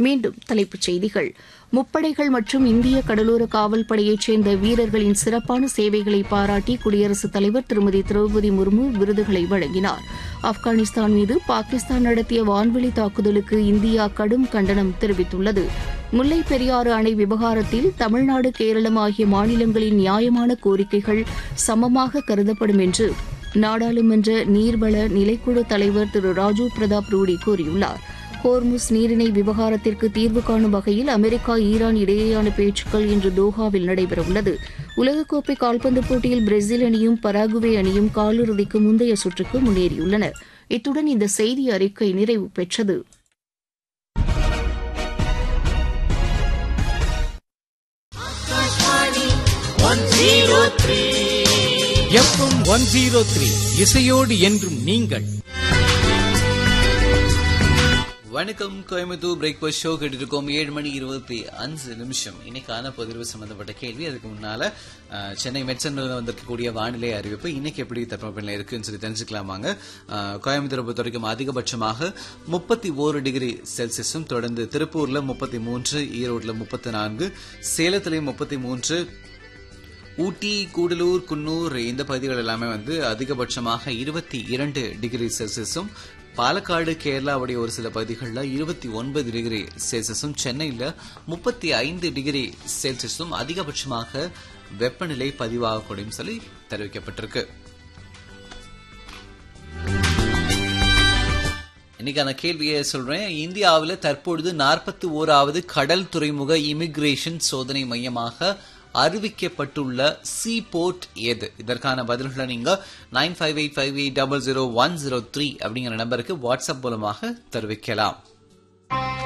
மீண்டும் தலைப்புச் செய்திகள் முப்படைகள் மற்றும் இந்திய கடலோர காவல் படையைச் சேர்ந்த வீரர்களின் சிறப்பான சேவைகளை பாராட்டி குடியரசுத் தலைவர் திருமதி திரௌபதி முர்மு விருதுகளை வழங்கினார் ஆப்கானிஸ்தான் மீது பாகிஸ்தான் நடத்திய வான்வெளி தாக்குதலுக்கு இந்தியா கடும் கண்டனம் தெரிவித்துள்ளது முல்லைப் பெரியாறு அணை விவகாரத்தில் தமிழ்நாடு கேரளம் ஆகிய மாநிலங்களின் நியாயமான கோரிக்கைகள் சமமாக கருதப்படும் என்று நாடாளுமன்ற நீர்வள நிலைக்குழு தலைவர் திரு ராஜீவ் பிரதாப் ரூடி கூறியுள்ளார் ஹோர்முஸ் நீரிணை விவகாரத்திற்கு தீர்வு காணும் வகையில் அமெரிக்கா ஈரான் இடையேயான பேச்சுக்கள் இன்று தோஹாவில் நடைபெறவுள்ளது உலகக்கோப்பை கால்பந்து போட்டியில் பிரேசில் அணியும் பராகுவே அணியும் காலிறுதிக்கு முந்தைய சுற்றுக்கு முன்னேறியுள்ளன இத்துடன் இந்த செய்தி அறிக்கை நிறைவு பெற்றது எஃப்எம் ஒன் ஜீரோ த்ரீ இசையோடு என்றும் நீங்கள் வணக்கம் கோயம்புத்தூர் பிரேக்ஃபாஸ்ட் ஷோ கேட்டிருக்கோம் ஏழு மணி இருபத்தி அஞ்சு நிமிஷம் இன்னைக்கான பதிவு சம்பந்தப்பட்ட கேள்வி அதுக்கு முன்னால அஹ், சென்னை மெட்சன்ல வந்திருக்கக்கூடிய வானிலை அறிவிப்பு இன்னைக்கு எப்படி தட்பவெப்பநிலை இருக்குன்னு சொல்லி தெரிஞ்சுக்கலாமாங்க அஹ், கோயம்புத்தூரை பொறுத்த வரைக்கும் அதிகபட்சமாக முப்பத்தி ஓரு டிகிரி செல்சியஸும் தொடர்ந்து திருப்பூர்ல முப்பத்தி மூன்று ஈரோட்ல முப்பத்தி நான்கு சேலத்திலையும் முப்பத்தி மூன்று ஊட்டி கூடலூர் குன்னூர் இந்த பகுதிகள் எல்லாமே வந்து அதிகபட்சமாக இருபத்தி இரண்டு டிகிரி செல்சியஸும் பாலக்காடு கேரளாவுடைய ஒரு சில பகுதிகளில் இருபத்தி ஒன்பது டிகிரி செல்சியஸும் சென்னையில் முப்பத்தி ஐந்து டிகிரி செல்சியஸும் அதிகபட்சமாக வெப்பநிலை பதிவாகக்கூடும் சொல்லி தெரிவிக்கப்பட்டிருக்கு இன்னைக்கான கேள்வியை சொல்றேன் இந்தியாவில் தற்பொழுது நாற்பத்தி ஓராவது கடல் துறைமுக இமிகிரேஷன் சோதனை மையமாக அறிவிக்கப்பட்டுள்ள சி போர்ட் எது இதற்கான பதில்களை நீங்க nine five eight five eight double zero one zero three அப்படிங்கிற நம்பருக்கு வாட்ஸ்அப் மூலமாக தெரிவிக்கலாம்